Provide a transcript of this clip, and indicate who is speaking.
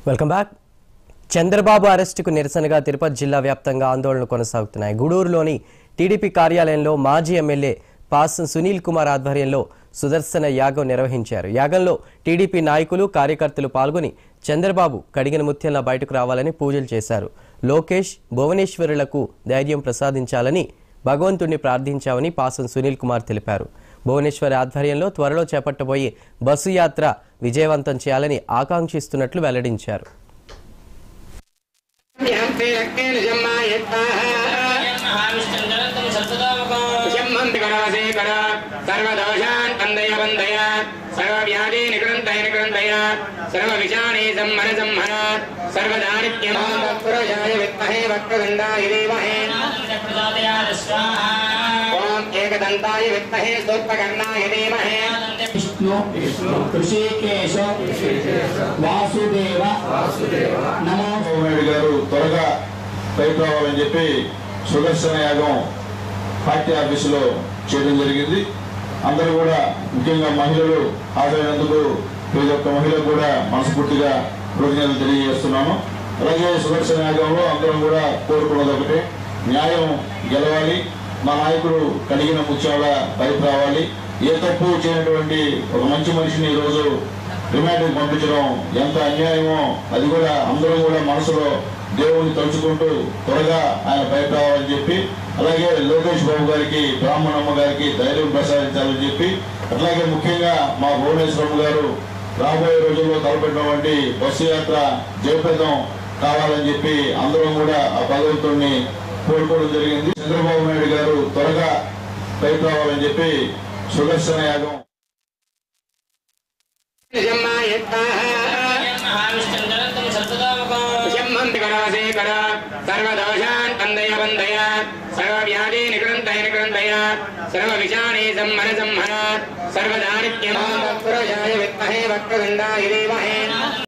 Speaker 1: welcome back Chandrababu అరెస్టుకు నిరసనగా తిరుపతి జిల్లా వ్యాప్తంగా ఆందోళనలు కొనసాగుతున్నాయి గూడూరులోని టీడీపీ కార్యాలయంలో మాజీ ఎమ్మెల్యే పాసం సునీల్ కుమార్ ఆధ్వర్యంలో సుదర్శన యాగం నిర్వహించారు యాగంలో టీడీపీ నాయకులు కార్యకర్తలు పాల్గొని చంద్రబాబు కడిగిన ముత్యంలా బయటకు రావాలని పూజలు చేశారు లోకేష్ భువనేశ్వరులకు ధైర్యం ప్రసాదించాలని భగవంతుణ్ణి ప్రార్థించామని పాసం సునీల్ కుమార్ తెలిపారు భువనేశ్వర్ ఆధ్వర్యంలో త్వరలో చేపట్టబోయే బస్సు యాత్ర విజయవంతం చేయాలని ఆకాంక్షిస్తున్నట్లు వెల్లడించారు
Speaker 2: సర్వదోషాన్ కందయ వందయ సర్వవ్యాధి నికృంతయ నికృంతయ సర్వవిషాణి సంహర సంహర సర్వదారిత్యమాయ విద్మహే వక్రదండాయ ధీమహే ఓం ఏకదంతాయ విద్మహే సూర్పకర్ణాయ ధీమహే
Speaker 3: విష్ణు ఋషికేశ వాసుదేవ నమో
Speaker 4: చంద్రబాబు గారు త్వరగా బయట రావాలని చెప్పి సుదర్శన యాగం పార్టీ ఆఫీసులో చేయడం జరిగింది అందరూ కూడా ముఖ్యంగా మహిళలు హాజరైనందుకు ప్రతి ఒక్క మహిళ కూడా మనస్ఫూర్తిగా కృతజ్ఞతలు తెలియజేస్తున్నాను అలాగే సుదర్శన యాగంలో అందరం కూడా కోరుకున్నది ఒకటే న్యాయం గెలవాలి మా నాయకుడు కలిగిన ముత్యంగా బయట రావాలి ఏ తప్పు చేయనటువంటి ఒక మంచి మనిషిని ఈరోజు రిమాండ్కి పంపించడం ఎంత అన్యాయమో అది కూడా అందరూ కూడా మనసులో దేవుణ్ణి తలుచుకుంటూ త్వరగా ఆయన బయట రావాలని చెప్పి అలాగే లోకేష్ బాబు గారికి బ్రాహ్మణమ్మ గారికి ధైర్యం ప్రసాదించాలని చెప్పి అట్లాగే ముఖ్యంగా మా భువనేశ్వరమ్మ గారు రాబోయే రోజుల్లో తలపెట్టినటువంటి బస్సు యాత్ర జయప్రదం కావాలని చెప్పి అందరం కూడా ఆ భగవంతుడిని కోరుకోవడం జరిగింది చంద్రబాబు నాయుడు గారు త్వరగా బయట రావాలని చెప్పి సుదర్శన యాగం
Speaker 2: నిజమ్మాయ సర్వదోషాన్ కందయ వందయ సర్వవ్యాధి నికృంతయ నికృంతయ సర్వవిషాణి సంహర సంహర సర్వదారిత్యమాయ విద్మహే వక్రదండాయ ధీమహే